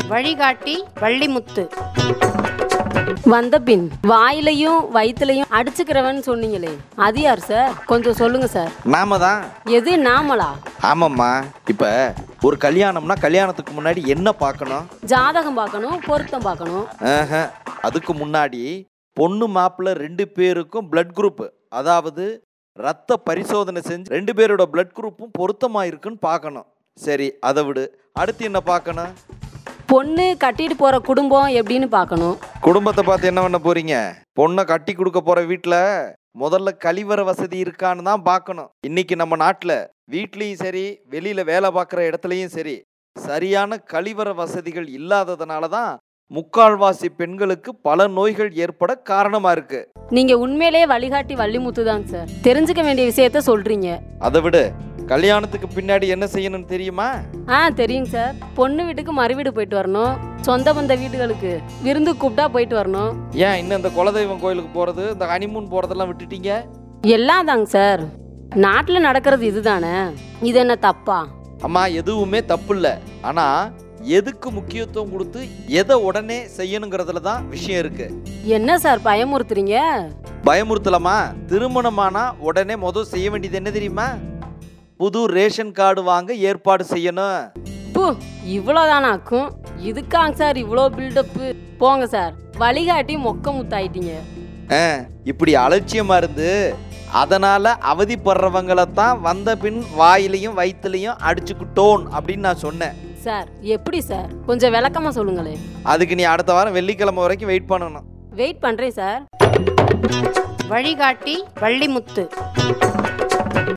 வழிகாட்டி வள்ளிமுத்து வந்த பின் வாயிலையும் வயிற்றுலையும் அடிச்சுக்கிறவன் சொன்னீங்களே அது யார் சார் கொஞ்சம் சொல்லுங்க சார் நாம தான் எது நாமளா ஆமாம்மா இப்போ ஒரு கல்யாணம்னா கல்யாணத்துக்கு முன்னாடி என்ன பார்க்கணும் ஜாதகம் பார்க்கணும் பொருத்தம் பார்க்கணும் ஆஹா, அதுக்கு முன்னாடி பொண்ணு மாப்பிள்ளை ரெண்டு பேருக்கும் பிளட் குரூப் அதாவது ரத்த பரிசோதனை செஞ்சு ரெண்டு பேரோட பிளட் குரூப்பும் பொருத்தமா இருக்குன்னு பார்க்கணும் சரி அதை விடு அடுத்து என்ன பார்க்கணும் பொண்ணு கட்டிட்டு போற குடும்பம் எப்படின்னு பார்க்கணும் குடும்பத்தை பார்த்து என்ன பண்ண போறீங்க பொண்ணை கட்டி கொடுக்க போற வீட்டில் முதல்ல கழிவற வசதி இருக்கான்னு தான் பார்க்கணும் இன்னைக்கு நம்ம நாட்டில் வீட்லேயும் சரி வெளியில வேலை பார்க்குற இடத்துலையும் சரி சரியான கழிவற வசதிகள் இல்லாததுனால தான் முக்கால்வாசி பெண்களுக்கு பல நோய்கள் ஏற்பட காரணமா இருக்கு நீங்க உண்மையிலேயே வழிகாட்டி வள்ளிமுத்து தாங்க சார் தெரிஞ்சுக்க வேண்டிய விஷயத்த சொல்றீங்க அதை விடு கல்யாணத்துக்கு பின்னாடி என்ன செய்யணும்னு தெரியுமா ஆ தெரியுங்க சார் பொண்ணு வீட்டுக்கு மறு வீடு போயிட்டு வரணும் சொந்த பந்த வீடுகளுக்கு விருந்து கூப்பிட்டா போயிட்டு வரணும் ஏன் இன்னும் இந்த குலதெய்வம் கோயிலுக்கு போறது இந்த ஹனிமூன் போறதெல்லாம் விட்டுட்டீங்க எல்லாம் தாங்க சார் நாட்டில் நடக்கிறது இதுதானே இது என்ன தப்பா அம்மா எதுவுமே தப்பு இல்லை ஆனா எதுக்கு முக்கியத்துவம் கொடுத்து எதை உடனே செய்யணுங்கிறதுல தான் விஷயம் இருக்கு என்ன சார் பயமுறுத்துறீங்க பயமுறுத்தலாமா திருமணமானா உடனே முதல் செய்ய வேண்டியது என்ன தெரியுமா புது ரேஷன் கார்டு வாங்க ஏற்பாடு செய்யணும் பூ இவ்வளோதானாக்கும் இதுக்காங்க சார் இவ்வளோ பில்டப்பு போங்க சார் வழிகாட்டி மொக்க முத்தாயிட்டீங்க ஆ, இப்படி அலட்சியமா இருந்து அதனால அவதிப்படுறவங்களை தான் வந்த பின் வாயிலையும் வயிற்றுலையும் அடிச்சுக்கிட்டோன் அப்படின்னு நான் சொன்னேன் சார் எப்படி சார் கொஞ்சம் விளக்கமா சொல்லுங்களேன் அதுக்கு நீ அடுத்த வாரம் வெள்ளிக்கிழமை வரைக்கும் வெயிட் பண்ணணும் வெயிட் பண்றேன் சார் வழிகாட்டி வள்ளிமுத்து